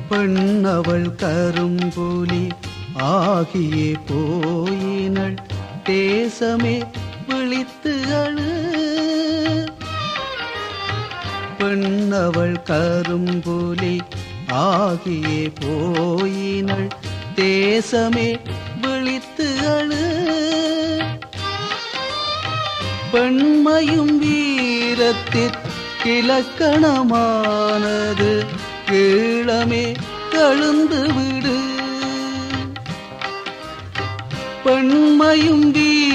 பெண்ணவள் கரும்புலி ஆகியே போயினள் தேசமே விழித்து அழு பெண்ணவள் கரும்புலி ஆகியே போயினள் தேசமே விழித்து அழு பெண்மையும் வீரத்திற்கிலக்கணமானது கீழமே கழுந்து விடு பெண்மையும்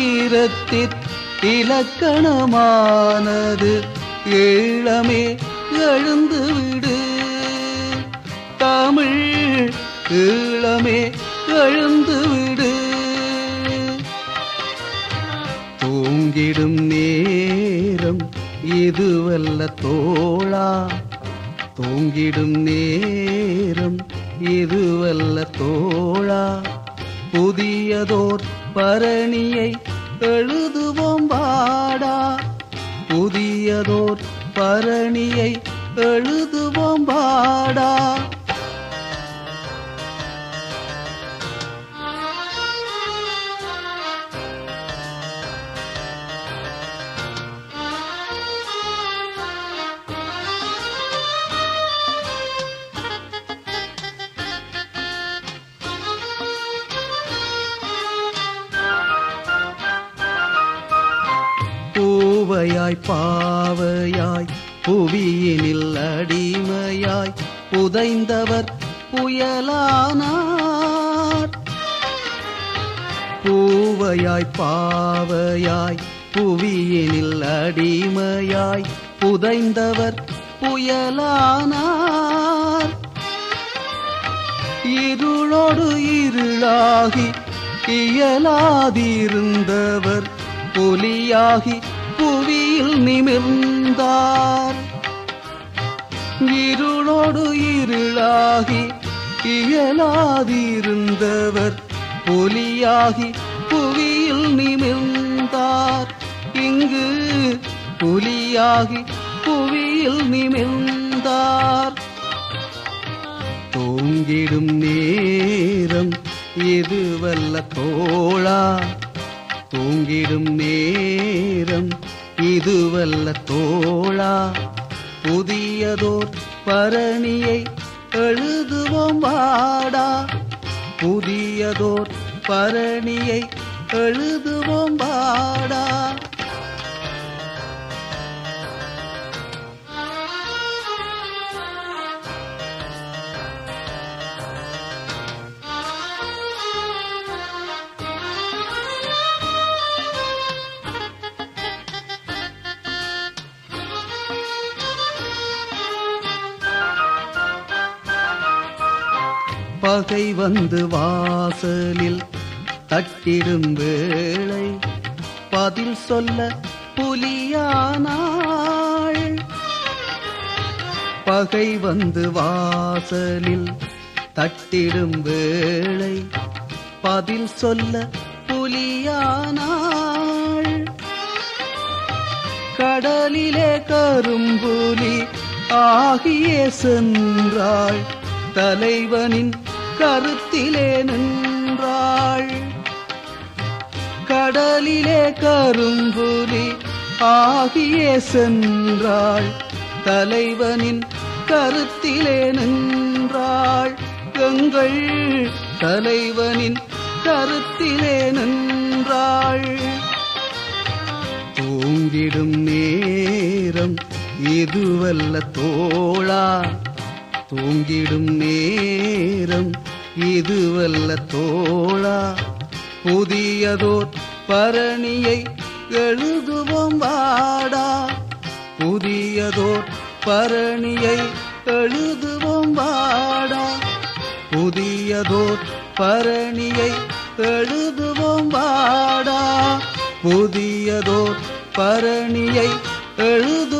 வீரத்திற்கிலக்கணமானது ஈழமே எழுந்து விடு தமிழ் ஈழமே எழுந்து விடு தூங்கிடும் நேரம் இதுவல்ல தோழா தூங்கிடும் நேரம் இதுவல்ல தோழா புதியதோர் பரணியை எழுதுவோம் வாடா புதியதோர் பரணியை எழுதுவோம் வாடா பூவையாய் பாவையாய் புவியினில் அடிமையாய் புதைந்தவர் புயலானார் பூவையாய் பாவையாய் புவியினில் அடிமையாய் புதைந்தவர் புயலானார் இருளோடு இருளாகி இயலாதிருந்தவர் புலியாகி புவியில் நிமிர்ந்தார் இருளோடு இருளாகி இயலாதிருந்தவர் புலியாகி புவியில் நிமிர்ந்தார் இங்கு புலியாகி புவியில் நிமிர்ந்தார் தூங்கிடும் நேரம் இதுவல்ல தோழா தூங்கிடும் நேரம் இதுவல்ல தோழா புதியதோர் பரணியை எழுதுவோம் வாடா புதியதோர் பரணியை எழுதுவோம் வாடா பகை வந்து வாசலில் தட்டிடும் வேளை பதில் சொல்ல புலியானாள் பகை வந்து வாசலில் தட்டிடும் வேளை பதில் சொல்ல புலியானாள் கடலிலே கரும்புலி ஆகியே சென்றாள் தலைவனின் கருத்திலே நின்றாள் கடலிலே கரும்புலி ஆகியே சென்றாள் தலைவனின் கருத்திலே நின்றாள் எங்கள் தலைவனின் கருத்திலே நின்றாள் தூங்கிடும் நேரம் இதுவல்ல தோழா தூங்கிடும் நேரம் இதுவல்ல தோழா புதியதோர் பரணியை எழுதுவோம் வாடா புதியதோர் பரணியை எழுதுவோம் வாடா புதியதோர் பரணியை எழுதுவோம் வாடா புதியதோர் பரணியை எழுது